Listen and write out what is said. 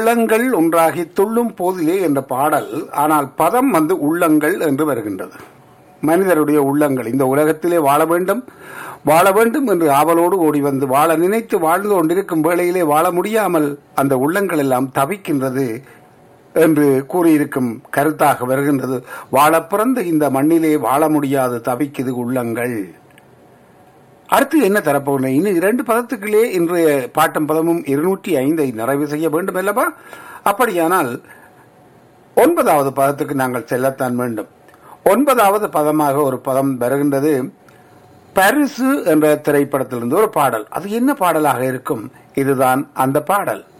உள்ளங்கள் ஒன்றாகி துள்ளும் போதிலே என்ற பாடல் ஆனால் பதம் வந்து உள்ளங்கள் என்று வருகின்றது மனிதருடைய உள்ளங்கள் இந்த உலகத்திலே வாழ வேண்டும் வாழ வேண்டும் என்று ஆவலோடு ஓடி வந்து வாழ நினைத்து வாழ்ந்து கொண்டிருக்கும் வேளையிலே வாழ முடியாமல் அந்த உள்ளங்கள் எல்லாம் தவிக்கின்றது என்று கூறியிருக்கும் கருத்தாக வருகின்றது வாழ பிறந்த இந்த மண்ணிலே வாழ முடியாது தவிக்குது உள்ளங்கள் அடுத்து என்ன தரப்போகிறேன் இன்னும் இரண்டு பதத்துக்களே இன்றைய பாட்டம் பதமும் இருநூற்றி ஐந்தை நிறைவு செய்ய வேண்டும் அல்லவா அப்படியானால் ஒன்பதாவது பதத்துக்கு நாங்கள் செல்லத்தான் வேண்டும் ஒன்பதாவது பதமாக ஒரு பதம் வருகின்றது பரிசு என்ற திரைப்படத்திலிருந்து ஒரு பாடல் அது என்ன பாடலாக இருக்கும் இதுதான் அந்த பாடல்